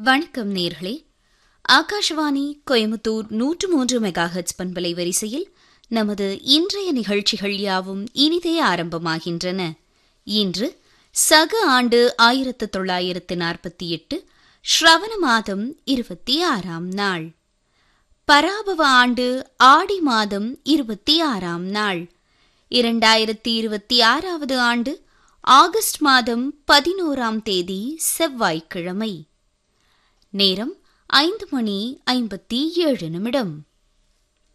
வணக்கம் நேர்களே ஆகாஷவாணி கோயம்புத்தூர் நூற்று மூன்று மெகாஹெட்ஸ் பண்பலை வரிசையில் நமது இன்றைய நிகழ்ச்சிகள் யாவும் இனிதே ஆரம்பமாகின்றன இன்று சக ஆண்டு ஆயிரத்து தொள்ளாயிரத்து நாற்பத்தி எட்டு ஸ்ரவண மாதம் இருபத்தி ஆறாம் நாள் பராபவ ஆண்டு ஆடி மாதம் இருபத்தி ஆறாம் நாள் இரண்டாயிரத்தி இருபத்தி ஆறாவது ஆண்டு ஆகஸ்ட் மாதம் பதினோராம் தேதி செவ்வாய்க்கிழமை நேரம் ஐந்து மணி ஐம்பத்தி ஏழு நிமிடம்